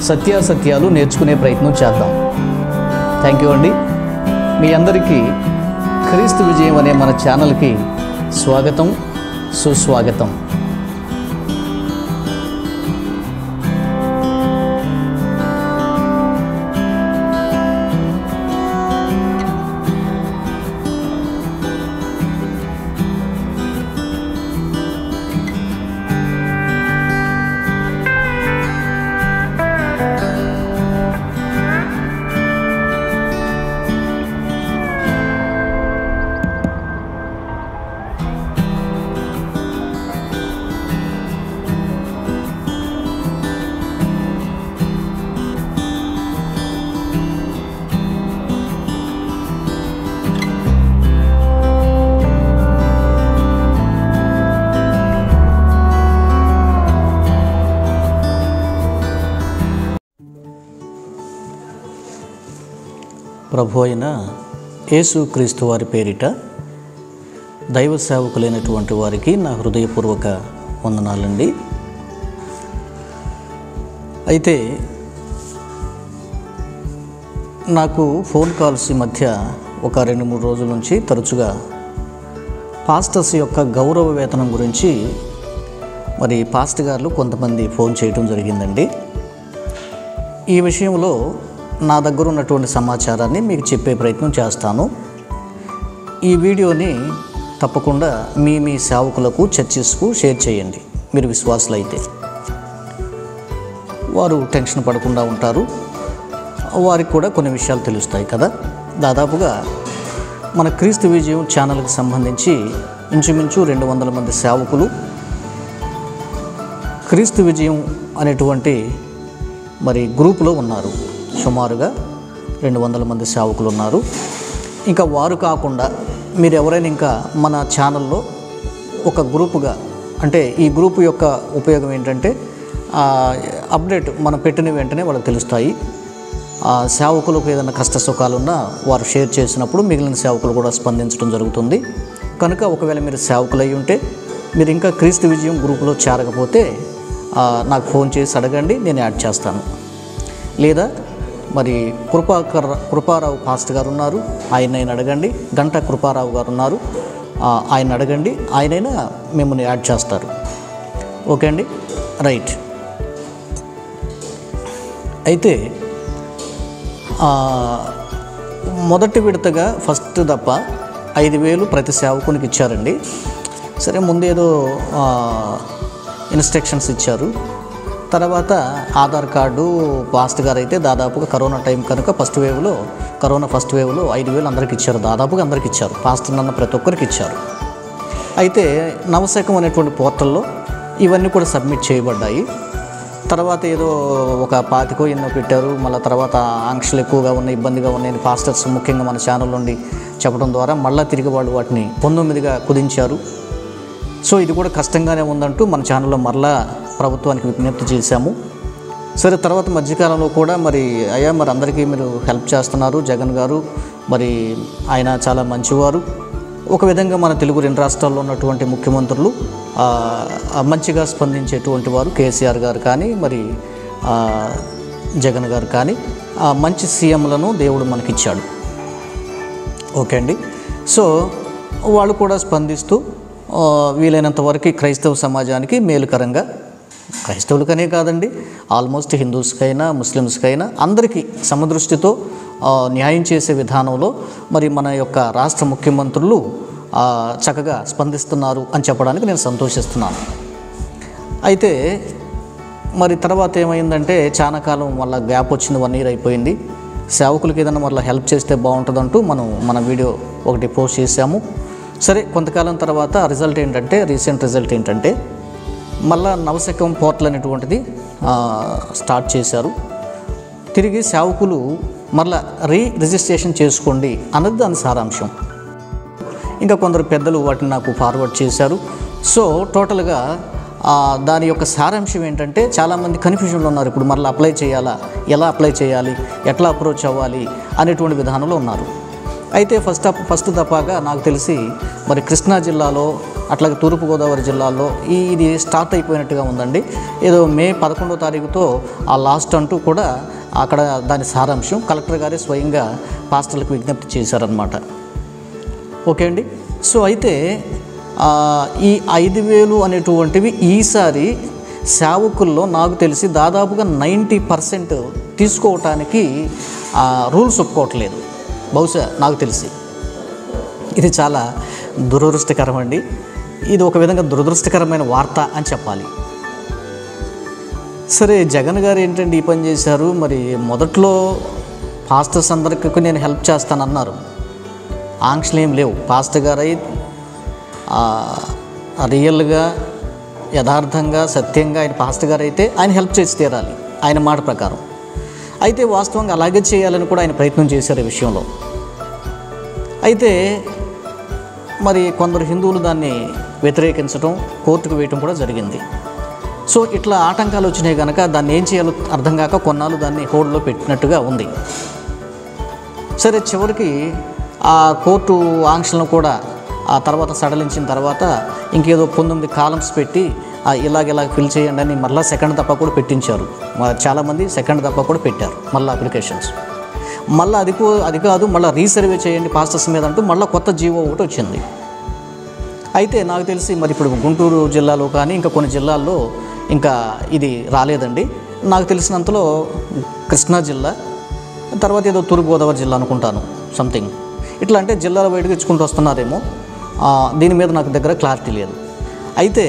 సత్యాసత్యాలు నేర్చుకునే ప్రయత్నం చేద్దాం థ్యాంక్ యూ అండి మీ అందరికీ క్రీస్తు విజయం అనే మన ఛానల్కి స్వాగతం సుస్వాగతం ప్రభు అయిన యేసుక్రీస్తు వారి పేరిట దైవ సేవకులైనటువంటి వారికి నా హృదయపూర్వక వందనాలండి అయితే నాకు ఫోన్ కాల్స్ ఈ మధ్య ఒక రెండు మూడు రోజుల నుంచి తరచుగా పాస్టర్స్ యొక్క గౌరవ వేతనం గురించి మరి పాస్టర్ గారు కొంతమంది ఫోన్ చేయడం జరిగిందండి ఈ విషయంలో నా దగ్గర ఉన్నటువంటి సమాచారాన్ని మీకు చెప్పే ప్రయత్నం చేస్తాను ఈ వీడియోని తప్పకుండా మీ మీ సేవకులకు చర్చిస్కు షేర్ చేయండి మీరు విశ్వాసులైతే వారు టెన్షన్ పడకుండా ఉంటారు వారికి కూడా కొన్ని విషయాలు తెలుస్తాయి కదా దాదాపుగా మన క్రీస్తు విజయం ఛానల్కి సంబంధించి ఇంచుమించు రెండు వందల మంది సేవకులు క్రీస్తు విజయం అనేటువంటి మరి గ్రూపులో ఉన్నారు సుమారుగా రెండు వందల మంది సేవకులు ఉన్నారు ఇంకా వారు కాకుండా మీరు ఎవరైనా ఇంకా మన ఛానల్లో ఒక గ్రూపుగా అంటే ఈ గ్రూప్ యొక్క ఉపయోగం ఏంటంటే ఆ, అప్డేట్ మనం పెట్టిన వెంటనే వాళ్ళకి తెలుస్తాయి ఆ సేవకులకు ఏదైనా కష్ట సుఖాలున్నా వారు షేర్ చేసినప్పుడు మిగిలిన సేవకులు కూడా స్పందించడం జరుగుతుంది కనుక ఒకవేళ మీరు సేవకులు అయి ఉంటే మీరు ఇంకా క్రీస్తు విజయం గ్రూపులో చేరకపోతే ఆ, నాకు ఫోన్ చేసి అడగండి నేను యాడ్ చేస్తాను లేదా మరి కృపాకర్ కృపారావు పాస్ట్ గారు ఉన్నారు ఆయన ఆయన అడగండి గంట కృపారావు గారు ఉన్నారు ఆ, ఆయన అడగండి ఆయనైనా మిమ్మల్ని యాడ్ చేస్తారు ఓకే అండి రైట్ అయితే ఆ, మొదటి విడతగా ఫస్ట్ తప్ప ఐదు వేలు ప్రతి సేవకునికి ఇచ్చారండి సరే ముందేదో ఆ, ఇన్స్ట్రక్షన్స్ ఇచ్చారు తర్వాత ఆధార్ కార్డు పాస్ట్ గారు అయితే దాదాపుగా కరోనా టైం కనుక ఫస్ట్ వేవ్లో కరోనా ఫస్ట్ వేవ్లో ఐదు వేలు అందరికి ఇచ్చారు దాదాపుగా అందరికి ఇచ్చారు పాస్ట్ నన్న ప్రతి ఒక్కరికి ఇచ్చారు అయితే నవశకం అనేటువంటి పోర్టల్లో ఇవన్నీ కూడా సబ్మిట్ చేయబడ్డాయి తర్వాత ఏదో ఒక పాతికో ఎన్నో పెట్టారు మళ్ళీ తర్వాత ఆంక్షలు ఎక్కువగా ఉన్నాయి ఇబ్బందిగా ఉన్నాయని పాస్టర్స్ ముఖ్యంగా మన ఛానల్ నుండి చెప్పడం ద్వారా మళ్ళీ తిరిగి వాళ్ళు వాటిని పంతొమ్మిదిగా కుదించారు సో ఇది కూడా కష్టంగానే ఉందంటూ మన ఛానల్లో మరలా ప్రభుత్వానికి విజ్ఞప్తి చేశాము సరే తర్వాత మధ్యకాలంలో కూడా మరి అయ్యా మరి అందరికీ మీరు హెల్ప్ చేస్తున్నారు జగన్ గారు మరి ఆయన చాలా మంచివారు ఒక విధంగా మన తెలుగు రెండు రాష్ట్రాల్లో ఉన్నటువంటి ముఖ్యమంత్రులు ఆ, ఆ, మంచిగా స్పందించేటువంటి వారు కేసీఆర్ గారు కానీ మరి ఆ, జగన్ గారు కానీ ఆ, మంచి సీఎంలను దేవుడు మనకిచ్చాడు ఓకే అండి సో వాళ్ళు కూడా స్పందిస్తూ ఆ, వీలైనంత వరకు క్రైస్తవ సమాజానికి మేలుకరంగా క్రైస్తవులకనే కాదండి ఆల్మోస్ట్ హిందూస్కైనా ముస్లిమ్స్కైనా అందరికీ సమదృష్టితో ఆ, న్యాయం చేసే విధానంలో మరి మన యొక్క రాష్ట్ర ముఖ్యమంత్రులు ఆ, చక్కగా స్పందిస్తున్నారు అని చెప్పడానికి నేను సంతోషిస్తున్నాను అయితే మరి తర్వాత ఏమైందంటే చాలా కాలం మళ్ళీ గ్యాప్ వచ్చింది వన్ ఇయర్ అయిపోయింది సేవకులకి ఏదైనా మళ్ళీ హెల్ప్ చేస్తే బాగుంటుందంటూ మనం మన వీడియో ఒకటి పోస్ట్ చేశాము సరే కొంతకాలం తర్వాత రిజల్ట్ ఏంటంటే రీసెంట్ రిజల్ట్ ఏంటంటే మళ్ళా నవశకం పోర్టల్ అనేటువంటిది ఆ, స్టార్ట్ చేశారు తిరిగి సేవకులు మళ్ళా రీ రిజిస్ట్రేషన్ చేసుకోండి అన్నది దాని సారాంశం ఇంకా కొందరు పెద్దలు వాటిని నాకు ఫార్వర్డ్ చేశారు సో టోటల్గా ఆ, దాని యొక్క సారాంశం ఏంటంటే చాలామంది కన్ఫ్యూజన్లో ఉన్నారు ఇప్పుడు మళ్ళీ అప్లై చేయాలా ఎలా అప్లై చేయాలి ఎట్లా అప్రోచ్ అవ్వాలి అనేటువంటి విధానంలో ఉన్నారు అయితే ఫస్ట్ అప్ ఫస్ట్ తప్పాగా నాకు తెలిసి మరి కృష్ణా జిల్లాలో అట్లాగే తూర్పుగోదావరి జిల్లాలో ఈ ఇది స్టార్ట్ అయిపోయినట్టుగా ఉందండి ఏదో మే పదకొండో తారీఖుతో ఆ లాస్ట్ అంటూ కూడా అక్కడ దాని సారాంశం కలెక్టర్ గారే స్వయంగా పాస్టర్లకు విజ్ఞప్తి చేశారనమాట ఓకే అండి సో అయితే ఆ, ఈ ఐదు వేలు అనేటువంటివి ఈసారి సేవకుల్లో నాకు తెలిసి దాదాపుగా నైంటీ పర్సెంట్ తీసుకోవటానికి ఆ, రూల్స్ ఒప్పుకోవట్లేదు బహుశా నాకు తెలిసి ఇది చాలా దురదృష్టకరం అండి ఇది ఒక విధంగా దురదృష్టకరమైన వార్త అని చెప్పాలి సరే జగన్ గారు ఏంటండి ఈ పని చేశారు మరి మొదట్లో పాస్టర్స్ అందరికీ నేను హెల్ప్ చేస్తానన్నారు ఆంక్షలు ఏం లేవు పాస్టర్ గారు అయి ఆ, రియల్గా యథార్థంగా సత్యంగా ఆయన పాస్టర్ గారు అయితే ఆయన హెల్ప్ చేసి తీరాలి ఆయన మాట ప్రకారం అయితే వాస్తవంగా అలాగే చేయాలని కూడా ఆయన ప్రయత్నం చేశారు ఈ విషయంలో అయితే మరి కొందరు హిందువులు దాన్ని వ్యతిరేకించడం కోర్టుకు వేయటం కూడా జరిగింది సో ఇట్లా ఆటంకాలు వచ్చినాయి కనుక దాన్ని ఏం చేయాలో అర్థం కాక కొన్నాళ్ళు దాన్ని హోల్డ్లో పెట్టినట్టుగా ఉంది సరే చివరికి ఆ కోర్టు ఆంక్షలను కూడా ఆ తర్వాత సడలించిన తర్వాత ఇంకేదో పంతొమ్మిది కాలమ్స్ పెట్టి ఆ ఇలాగ ఇలాగ ఫిల్ చేయండి అని మళ్ళీ సెకండ్ తప్ప కూడా పెట్టించారు మ- చాలామంది సెకండ్ తప్ప కూడా పెట్టారు మళ్ళీ అప్లికేషన్స్ మళ్ళీ అది కూ అది కాదు మళ్ళీ రీసర్వే చేయండి పాస్టర్స్ మీద అంటూ మళ్ళీ కొత్త జీవో ఒకటి వచ్చింది అయితే నాకు తెలిసి మరి ఇప్పుడు గుంటూరు జిల్లాలో కానీ ఇంకా కొన్ని జిల్లాల్లో ఇంకా ఇది రాలేదండి నాకు తెలిసినంతలో కృష్ణా జిల్లా తర్వాత ఏదో తూర్పుగోదావరి జిల్లా అనుకుంటాను సంథింగ్ ఇట్లా అంటే జిల్లాల బయటకు ఇచ్చుకుంటూ వస్తున్నారేమో ఆ, దీని మీద నాకు దగ్గర క్లారిటీ లేదు అయితే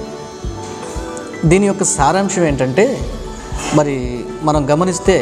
దీని యొక్క సారాంశం ఏంటంటే మరి మనం గమనిస్తే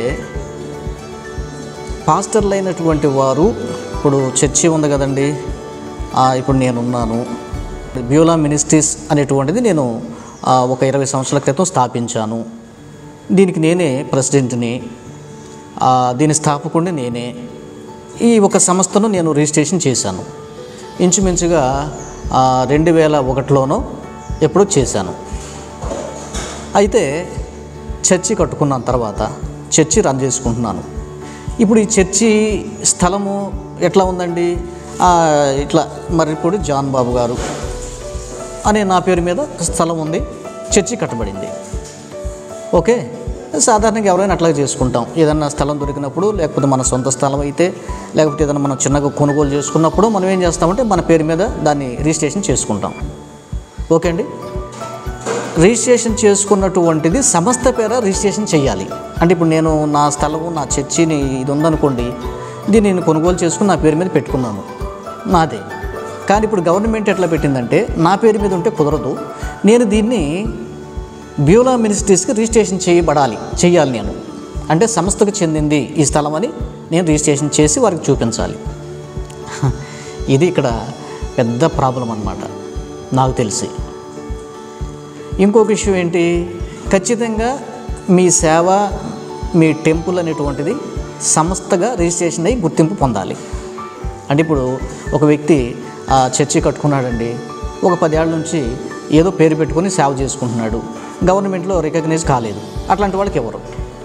పాస్టర్లు అయినటువంటి వారు ఇప్పుడు చర్చి ఉంది కదండి ఆ, ఇప్పుడు నేనున్నాను బ్యూలా మినిస్ట్రీస్ అనేటువంటిది నేను ఆ, ఒక ఇరవై సంవత్సరాల క్రితం స్థాపించాను దీనికి నేనే ప్రెసిడెంట్ని ఆ, దీని స్థాపకుడిని నేనే ఈ ఒక సంస్థను నేను రిజిస్ట్రేషన్ చేశాను ఇంచుమించుగా ఆ, రెండు వేల ఒకటిలోనో ఎప్పుడో చేశాను అయితే చర్చి కట్టుకున్న తర్వాత చర్చి రన్ చేసుకుంటున్నాను ఇప్పుడు ఈ చర్చి స్థలము ఎట్లా ఉందండి ఆ, ఇట్లా మరి ఇప్పుడు జాన్ బాబు గారు అనే నా పేరు మీద స్థలం ఉంది చర్చి కట్టబడింది ఓకే సాధారణంగా ఎవరైనా అట్లా చేసుకుంటాం ఏదన్నా స్థలం దొరికినప్పుడు లేకపోతే మన సొంత స్థలం అయితే లేకపోతే ఏదైనా మనం చిన్నగా కొనుగోలు చేసుకున్నప్పుడు మనం ఏం చేస్తామంటే మన పేరు మీద దాన్ని రిజిస్ట్రేషన్ చేసుకుంటాం ఓకే అండి రిజిస్ట్రేషన్ చేసుకున్నటువంటిది సంస్థ పేర రిజిస్ట్రేషన్ చేయాలి అంటే ఇప్పుడు నేను నా స్థలము నా చర్చిని ఇది ఉందనుకోండి దీన్ని నేను కొనుగోలు చేసుకుని నా పేరు మీద పెట్టుకున్నాను నాదే కానీ ఇప్పుడు గవర్నమెంట్ ఎట్లా పెట్టిందంటే నా పేరు మీద ఉంటే కుదరదు నేను దీన్ని బ్యూలా మినిస్ట్రీస్కి రిజిస్ట్రేషన్ చేయబడాలి చేయాలి నేను అంటే సంస్థకు చెందింది ఈ స్థలం అని నేను రిజిస్ట్రేషన్ చేసి వారికి చూపించాలి ఇది ఇక్కడ పెద్ద ప్రాబ్లం అన్నమాట నాకు తెలిసి ఇంకొక విషయం ఏంటి ఖచ్చితంగా మీ సేవ మీ టెంపుల్ అనేటువంటిది సంస్థగా రిజిస్ట్రేషన్ అయ్యి గుర్తింపు పొందాలి అంటే ఇప్పుడు ఒక వ్యక్తి ఆ చర్చి కట్టుకున్నాడండి ఒక పదేళ్ల నుంచి ఏదో పేరు పెట్టుకొని సేవ చేసుకుంటున్నాడు గవర్నమెంట్లో రికగ్నైజ్ కాలేదు అట్లాంటి వాళ్ళకి ఎవరు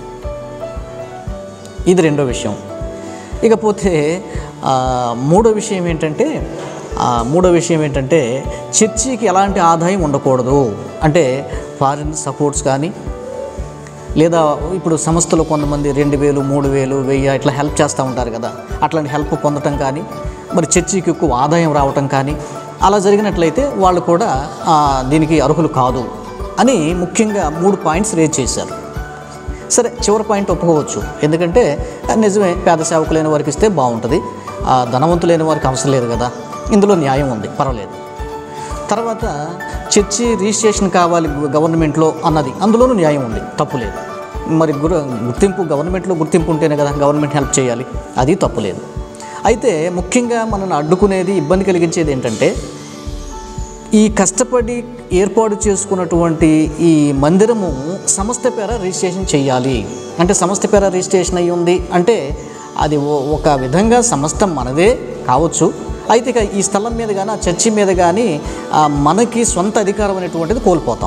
ఇది రెండో విషయం ఇకపోతే ఆ, మూడో విషయం ఏంటంటే ఆ, మూడో విషయం ఏంటంటే చర్చికి ఎలాంటి ఆదాయం ఉండకూడదు అంటే ఫారిన్ సపోర్ట్స్ కానీ లేదా ఇప్పుడు సంస్థలు కొంతమంది రెండు వేలు మూడు వేలు వెయ్యి ఇట్లా హెల్ప్ చేస్తూ ఉంటారు కదా అట్లాంటి హెల్ప్ పొందటం కానీ మరి చర్చికి ఎక్కువ ఆదాయం రావటం కానీ అలా జరిగినట్లయితే వాళ్ళు కూడా ఆ, దీనికి అర్హులు కాదు అని ముఖ్యంగా మూడు పాయింట్స్ రేజ్ చేశారు సరే చివరి పాయింట్ ఒప్పుకోవచ్చు ఎందుకంటే ఆ, నిజమే పేద సేవకులైన వారికి ఇస్తే బాగుంటుంది ఆ, ధనవంతులైన వారికి అవసరం లేదు కదా ఇందులో న్యాయం ఉంది పర్వాలేదు తర్వాత చర్చి రిజిస్ట్రేషన్ కావాలి గు- గవర్నమెంట్లో అన్నది అందులోనూ న్యాయం ఉంది తప్పు లేదు మరి గురు గుర్తింపు గవర్నమెంట్లో గుర్తింపు ఉంటేనే కదా గవర్నమెంట్ హెల్ప్ చేయాలి అది తప్పు లేదు అయితే ముఖ్యంగా మనల్ని అడ్డుకునేది ఇబ్బంది కలిగించేది ఏంటంటే ఈ కష్టపడి ఏర్పాటు చేసుకున్నటువంటి ఈ మందిరము సంస్థ పేర రిజిస్ట్రేషన్ చేయాలి అంటే సంస్థ పేర రిజిస్ట్రేషన్ అయ్యి ఉంది అంటే అది ఓ- ఒక విధంగా సంస్థ మనదే కావచ్చు అయితే ఇక ఈ స్థలం మీద కానీ ఆ చర్చి మీద కానీ ఆ, మనకి సొంత అధికారం అనేటువంటిది కోల్పోతాం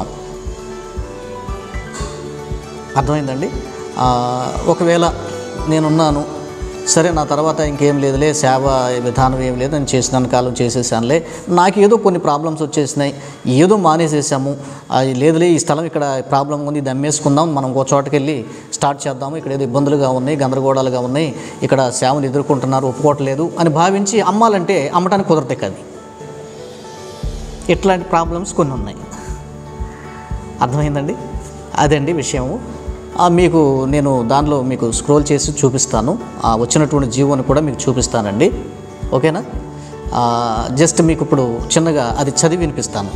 అర్థమైందండి ఆ, ఒకవేళ నేనున్నాను సరే నా తర్వాత ఇంకేం లేదులే సేవ విధానం ఏం లేదు నేను చేసినాను కాలం చేసేసానులే నాకు ఏదో కొన్ని ప్రాబ్లమ్స్ వచ్చేసినాయి ఏదో మానేసేసాము ఆ, లేదులే ఈ స్థలం ఇక్కడ ప్రాబ్లం ఉంది ఇది అమ్మేసుకుందాం మనం ఇంకో చోటకి వెళ్ళి స్టార్ట్ చేద్దాము ఇక్కడ ఏదో ఇబ్బందులుగా ఉన్నాయి గందరగోళాలుగా ఉన్నాయి ఇక్కడ సేవలు ఎదుర్కొంటున్నారు ఒప్పుకోవట్లేదు అని భావించి అమ్మాలంటే అమ్మటానికి కుదరతే కాదు ఇట్లాంటి ప్రాబ్లమ్స్ కొన్ని ఉన్నాయి అర్థమైందండి అదండి విషయము ఆ, మీకు నేను దానిలో మీకు స్క్రోల్ చేసి చూపిస్తాను ఆ వచ్చినటువంటి జీవోని కూడా మీకు చూపిస్తానండి ఓకేనా ఆ, జస్ట్ మీకు ఇప్పుడు చిన్నగా అది చదివి వినిపిస్తాను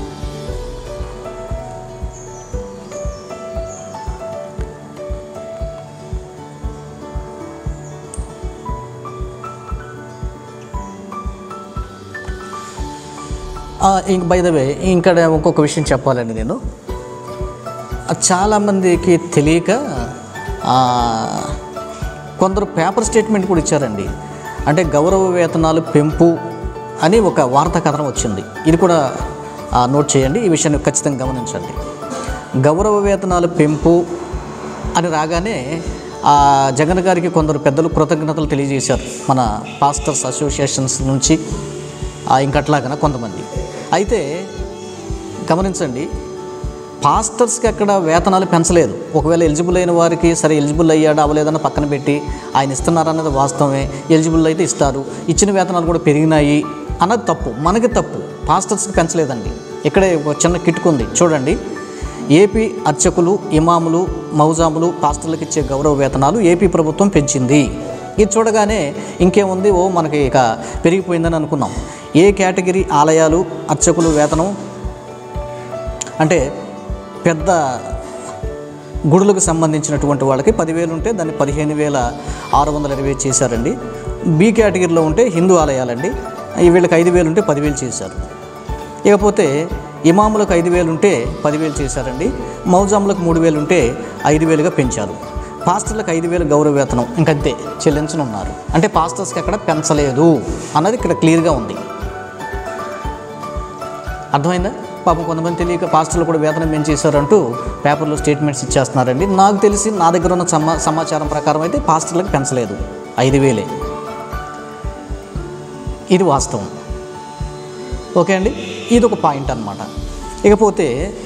ఇంక బై ద వే ఇంకా ఇంకొక విషయం చెప్పాలండి నేను ఆ, చాలామందికి తెలియక ఆ, కొందరు పేపర్ స్టేట్మెంట్ కూడా ఇచ్చారండి అంటే గౌరవ వేతనాలు పెంపు అని ఒక వార్తా కథనం వచ్చింది ఇది కూడా ఆ, నోట్ చేయండి ఈ విషయాన్ని ఖచ్చితంగా గమనించండి గౌరవ వేతనాలు పెంపు అని రాగానే ఆ జగన్ గారికి కొందరు పెద్దలు కృతజ్ఞతలు తెలియజేశారు మన పాస్టర్స్ అసోసియేషన్స్ నుంచి ఆ, ఇంకట్లాగన కొంతమంది అయితే గమనించండి పాస్టర్స్కి అక్కడ వేతనాలు పెంచలేదు ఒకవేళ ఎలిజిబుల్ అయిన వారికి సరే ఎలిజిబుల్ అయ్యాడు అవ్వలేదన్న పక్కన పెట్టి ఆయన ఇస్తున్నారన్నది వాస్తవమే ఎలిజిబుల్ అయితే ఇస్తారు ఇచ్చిన వేతనాలు కూడా పెరిగినాయి అన్నది తప్పు మనకి తప్పు పాస్టర్స్కి పెంచలేదండి ఇక్కడే ఒక చిన్న కిట్టుకుంది చూడండి ఏపీ అర్చకులు ఇమాములు మౌజాములు పాస్టర్లకు ఇచ్చే గౌరవ వేతనాలు ఏపీ ప్రభుత్వం పెంచింది ఇది చూడగానే ఇంకేముంది ఓ మనకి ఇక పెరిగిపోయిందని అనుకున్నాం ఏ కేటగిరీ ఆలయాలు అర్చకులు వేతనం అంటే పెద్ద గుడులకు సంబంధించినటువంటి వాళ్ళకి పదివేలు ఉంటే దాన్ని పదిహేను వేల ఆరు వందల ఇరవై చేశారండి బి కేటగిరీలో ఉంటే హిందూ ఆలయాలండి ఈ వీళ్ళకి ఐదు వేలు ఉంటే పదివేలు చేశారు ఇకపోతే ఇమాములకు ఐదు వేలు ఉంటే పదివేలు చేశారండి మౌజాములకు మూడు వేలు ఉంటే ఐదు వేలుగా పెంచారు పాస్టర్లకు ఐదు వేలు గౌరవ వేతనం ఇంకంతే చెల్లించనున్నారు అంటే పాస్టర్స్కి అక్కడ పెంచలేదు అన్నది ఇక్కడ క్లియర్గా ఉంది అర్థమైందా పాపం కొంతమంది తెలియక పాస్టర్లు కూడా వేతనం పెంచేశారంటూ పేపర్లో స్టేట్మెంట్స్ ఇచ్చేస్తున్నారండి నాకు తెలిసి నా దగ్గర ఉన్న సమా సమాచారం ప్రకారం అయితే పాస్టర్లకు పెంచలేదు ఐదు వేలే ఇది వాస్తవం ఓకే అండి ఇది ఒక పాయింట్ అన్నమాట ఇకపోతే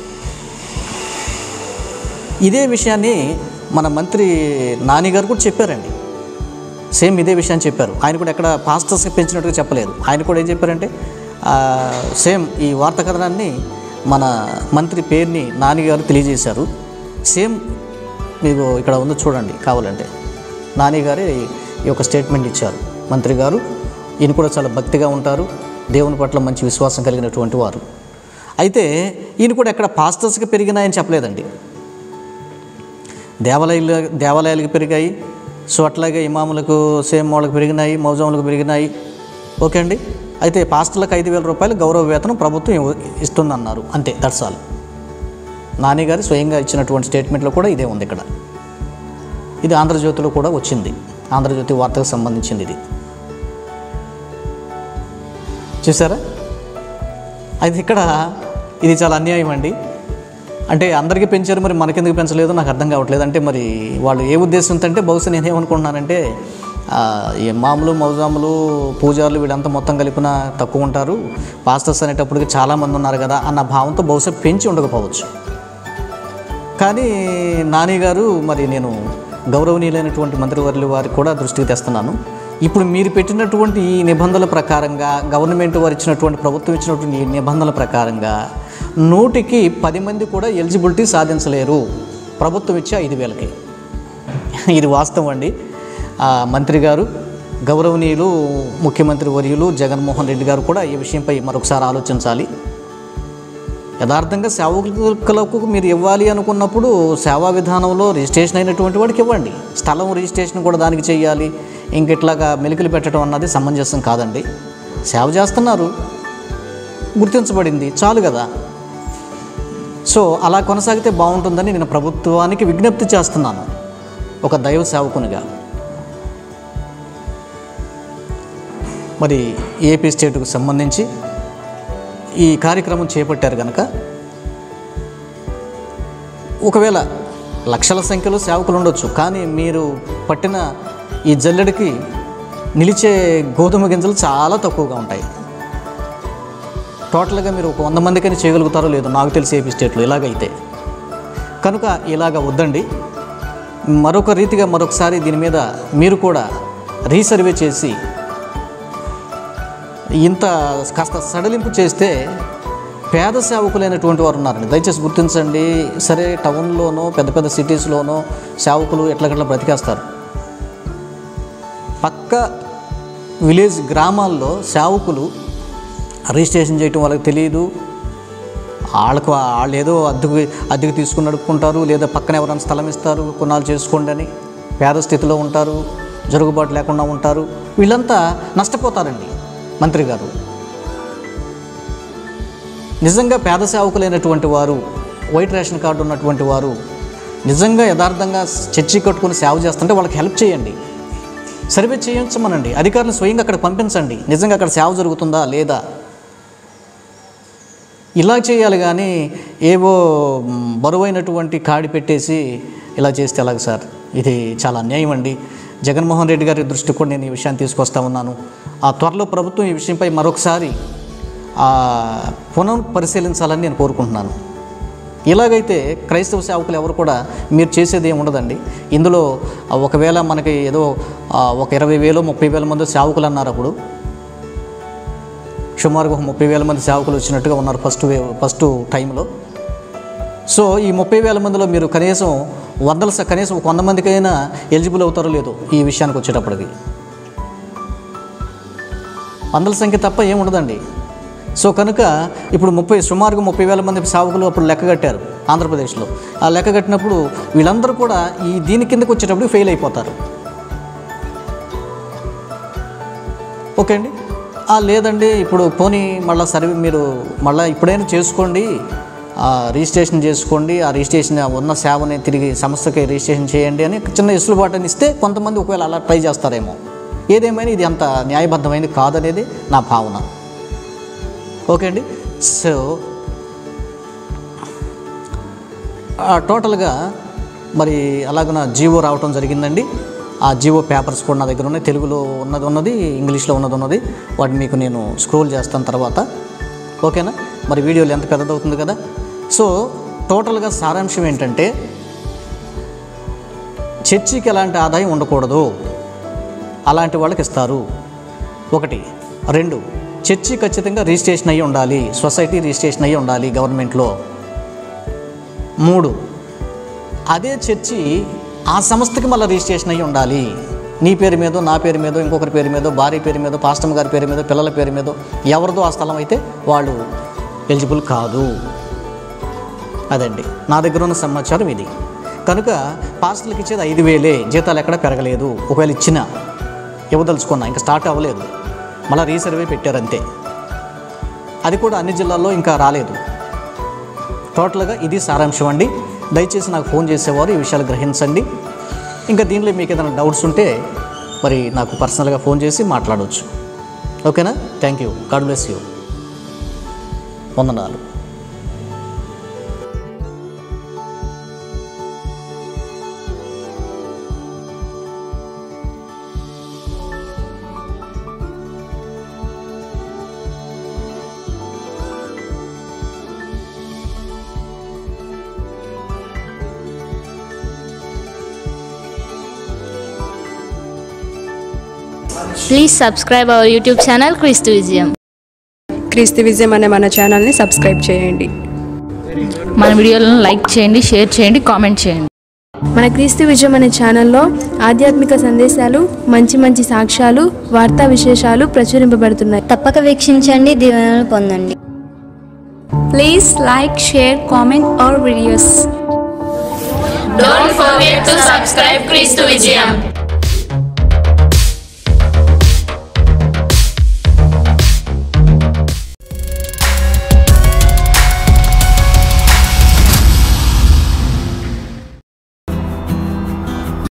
ఇదే విషయాన్ని మన మంత్రి నాని గారు కూడా చెప్పారండి సేమ్ ఇదే విషయాన్ని చెప్పారు ఆయన కూడా ఎక్కడ పాస్టర్స్కి పెంచినట్టుగా చెప్పలేదు ఆయన కూడా ఏం చెప్పారంటే ఆ, సేమ్ ఈ వార్తా కథనాన్ని మన మంత్రి పేరుని నాని గారు తెలియజేశారు సేమ్ మీకు ఇక్కడ ఉందో చూడండి కావాలంటే నాని గారే ఈ యొక్క స్టేట్మెంట్ ఇచ్చారు మంత్రి గారు ఈయన కూడా చాలా భక్తిగా ఉంటారు దేవుని పట్ల మంచి విశ్వాసం కలిగినటువంటి వారు అయితే ఈయన కూడా ఎక్కడ పాస్టర్స్కి పెరిగినాయని చెప్పలేదండి దేవాలయాలు దేవాలయాలకు పెరిగాయి సో అట్లాగే ఇమాములకు సేమ్ వాళ్ళకి పెరిగినాయి మౌజాములకు పెరిగినాయి ఓకే అండి అయితే పాస్టర్లకు ఐదు వేల రూపాయలు గౌరవ వేతనం ప్రభుత్వం ఇవ్వ- ఇస్తుందన్నారు అంతే దట్స్ ఆల్ నాని గారు స్వయంగా ఇచ్చినటువంటి స్టేట్మెంట్లో కూడా ఇదే ఉంది ఇక్కడ ఇది ఆంధ్రజ్యోతిలో కూడా వచ్చింది ఆంధ్రజ్యోతి వార్తకు సంబంధించింది ఇది చూసారా అయితే ఇక్కడ ఇది చాలా అన్యాయం అండి అంటే అందరికీ పెంచారు మరి మనకెందుకు పెంచలేదు నాకు అర్థం కావట్లేదు అంటే మరి వాళ్ళు ఏ ఉద్దేశంతో అంటే బహుశా నేనేమనుకుంటున్నానంటే ఆ, ఈ మామూలు మౌజాములు పూజారులు వీళ్ళంతా మొత్తం కలిపిన తక్కువ ఉంటారు పాస్టర్స్ అనేటప్పటికి చాలామంది ఉన్నారు కదా అన్న భావంతో బహుశా పెంచి ఉండకపోవచ్చు కానీ నాని గారు మరి నేను గౌరవనీయులైనటువంటి మంత్రివర్యులు వారికి కూడా దృష్టికి తెస్తున్నాను ఇప్పుడు మీరు పెట్టినటువంటి ఈ నిబంధనల ప్రకారంగా గవర్నమెంట్ వారు ఇచ్చినటువంటి ప్రభుత్వం ఇచ్చినటువంటి ఈ నిబంధనల ప్రకారంగా నూటికి పది మంది కూడా ఎలిజిబిలిటీ సాధించలేరు ప్రభుత్వం ఇచ్చే ఐదు వేలకి ఇది వాస్తవం అండి ఆ, మంత్రి గారు గౌరవనీయులు ముఖ్యమంత్రి వర్యులు జగన్మోహన్ రెడ్డి గారు కూడా ఈ విషయంపై మరొకసారి ఆలోచించాలి యథార్థంగా సేవకులకు మీరు ఇవ్వాలి అనుకున్నప్పుడు సేవా విధానంలో రిజిస్ట్రేషన్ అయినటువంటి వాడికి ఇవ్వండి స్థలం రిజిస్ట్రేషన్ కూడా దానికి చేయాలి ఇంక ఇట్లాగా మెలికలు పెట్టడం అన్నది సమంజసం కాదండి సేవ చేస్తున్నారు గుర్తించబడింది చాలు కదా సో అలా కొనసాగితే బాగుంటుందని నేను ప్రభుత్వానికి విజ్ఞప్తి చేస్తున్నాను ఒక దైవ సేవకునిగా మరి ఏపీ స్టేట్కు సంబంధించి ఈ కార్యక్రమం చేపట్టారు కనుక ఒకవేళ లక్షల సంఖ్యలో సేవకులు ఉండొచ్చు కానీ మీరు పట్టిన ఈ జల్లెడికి నిలిచే గోధుమ గింజలు చాలా తక్కువగా ఉంటాయి టోటల్గా మీరు ఒక వంద మందికైనా చేయగలుగుతారో లేదో నాకు తెలిసి ఏపీ స్టేట్లో ఇలాగైతే కనుక ఇలాగ వద్దండి మరొక రీతిగా మరొకసారి దీని మీద మీరు కూడా రీసర్వే చేసి ఇంత కాస్త సడలింపు చేస్తే పేద సేవకులైనటువంటి వారు ఉన్నారండి దయచేసి గుర్తించండి సరే టౌన్లోనో పెద్ద పెద్ద సిటీస్లోనో సేవకులు ఎట్లగట్లా బ్రతికేస్తారు పక్క విలేజ్ గ్రామాల్లో సేవకులు రిజిస్ట్రేషన్ చేయటం వాళ్ళకి తెలియదు వాళ్ళకు వాళ్ళు ఏదో అద్దెకు అద్దెకు తీసుకుని నడుపుకుంటారు లేదా పక్కన ఎవరైనా స్థలం ఇస్తారు కొన్నాళ్ళు చేసుకోండి అని పేద స్థితిలో ఉంటారు జరుగుబాటు లేకుండా ఉంటారు వీళ్ళంతా నష్టపోతారండి మంత్రి గారు నిజంగా పేద సేవకులైనటువంటి వారు వైట్ రేషన్ కార్డు ఉన్నటువంటి వారు నిజంగా యథార్థంగా చర్చి కట్టుకుని సేవ చేస్తుంటే వాళ్ళకి హెల్ప్ చేయండి సర్వే చేయించమనండి అధికారులు స్వయంగా అక్కడ పంపించండి నిజంగా అక్కడ సేవ జరుగుతుందా లేదా ఇలా చేయాలి కానీ ఏవో మ్, బరువైనటువంటి కాడి పెట్టేసి ఇలా చేస్తే ఎలాగ సార్ ఇది చాలా అన్యాయం అండి జగన్మోహన్ రెడ్డి గారి దృష్టికి కూడా నేను ఈ విషయాన్ని తీసుకొస్తా ఉన్నాను ఆ త్వరలో ప్రభుత్వం ఈ విషయంపై మరొకసారి ఆ, పునః పరిశీలించాలని నేను కోరుకుంటున్నాను ఇలాగైతే క్రైస్తవ సేవకులు ఎవరు కూడా మీరు చేసేది ఏమి ఉండదండి ఇందులో ఆ, ఒకవేళ మనకి ఏదో ఆ, ఒక ఇరవై వేలు ముప్పై వేల మంది సేవకులు అన్నారు అప్పుడు సుమారుగా ఒక ముప్పై వేల మంది సేవకులు వచ్చినట్టుగా ఉన్నారు ఫస్ట్ వేవ్ ఫస్ట్ టైంలో సో ఈ ముప్పై వేల మందిలో మీరు కనీసం వందల స- కనీసం ఒక వంద మందికైనా ఎలిజిబుల్ అవుతారో లేదో ఈ విషయానికి వచ్చేటప్పటికి వందల సంఖ్య తప్ప ఏం ఉండదండి సో కనుక ఇప్పుడు ముప్పై సుమారుగా ముప్పై వేల మంది సేవకులు అప్పుడు లెక్క కట్టారు ఆంధ్రప్రదేశ్లో ఆ లెక్క కట్టినప్పుడు వీళ్ళందరూ కూడా ఈ దీని కిందకు వచ్చేటప్పుడు ఫెయిల్ అయిపోతారు ఓకే అండి ఆ, లేదండి ఇప్పుడు పోనీ మళ్ళీ సర్వే మీరు మళ్ళీ ఇప్పుడైనా చేసుకోండి ఆ, రిజిస్ట్రేషన్ చేసుకోండి ఆ రిజిస్ట్రేషన్ ఉన్న సేవని తిరిగి సంస్థకి రిజిస్ట్రేషన్ చేయండి అని చిన్న వెసులుబాటుని ఇస్తే కొంతమంది ఒకవేళ అలా ట్రై చేస్తారేమో ఏదేమైనా ఇది అంత న్యాయబద్ధమైనది కాదనేది నా భావన ఓకే అండి సో ఆ, టోటల్గా మరి అలాగ జీవో రావటం జరిగిందండి ఆ జీవో పేపర్స్ కూడా నా దగ్గర ఉన్నాయి తెలుగులో ఉన్నది ఉన్నది ఇంగ్లీష్లో ఉన్నది ఉన్నది వాటిని మీకు నేను స్క్రోల్ చేస్తాను తర్వాత ఓకేనా మరి వీడియోలు ఎంత పెద్దదవుతుంది కదా సో టోటల్గా సారాంశం ఏంటంటే చర్చికి ఎలాంటి ఆదాయం ఉండకూడదు అలాంటి వాళ్ళకి ఇస్తారు ఒకటి రెండు చర్చి ఖచ్చితంగా రిజిస్ట్రేషన్ అయ్యి ఉండాలి సొసైటీ రిజిస్ట్రేషన్ అయ్యి ఉండాలి గవర్నమెంట్లో మూడు అదే చర్చి ఆ సంస్థకి మళ్ళీ రిజిస్ట్రేషన్ అయ్యి ఉండాలి నీ పేరు మీదో నా పేరు మీదో ఇంకొకరి పేరు మీదో భార్య పేరు మీదో పాస్టమ్ గారి పేరు మీదో పిల్లల పేరు మీదో ఎవరిదో ఆ స్థలం అయితే వాళ్ళు ఎలిజిబుల్ కాదు అదండి నా దగ్గర ఉన్న సమాచారం ఇది కనుక పాస్టర్లకు ఇచ్చేది ఐదు వేలే జీతాలు ఎక్కడ పెరగలేదు ఒకవేళ ఇచ్చినా ఇవ్వదలుచుకున్నా ఇంకా స్టార్ట్ అవ్వలేదు మళ్ళీ రీసర్వే పెట్టారంతే అది కూడా అన్ని జిల్లాల్లో ఇంకా రాలేదు టోటల్గా ఇది సారాంశం అండి దయచేసి నాకు ఫోన్ చేసేవారు ఈ విషయాలు గ్రహించండి ఇంకా దీనిలో మీకు ఏదైనా డౌట్స్ ఉంటే మరి నాకు పర్సనల్గా ఫోన్ చేసి మాట్లాడవచ్చు ఓకేనా thank you God bless you వందనాలు Please subscribe our YouTube channel Christ Vizium. క్రీస్తు విజయం అనే మన ఛానల్ని సబ్స్క్రైబ్ చేయండి మన వీడియోలను లైక్ చేయండి షేర్ చేయండి కామెంట్ చేయండి మన క్రీస్తు విజయం అనే ఛానల్లో ఆధ్యాత్మిక సందేశాలు మంచి మంచి సాక్ష్యాలు వార్తా విశేషాలు ప్రచురింపబడుతున్నాయి తప్పక వీక్షించండి దీవెనలు పొందండి Please like, share, comment our videos. Don't forget to subscribe Christ Vizium.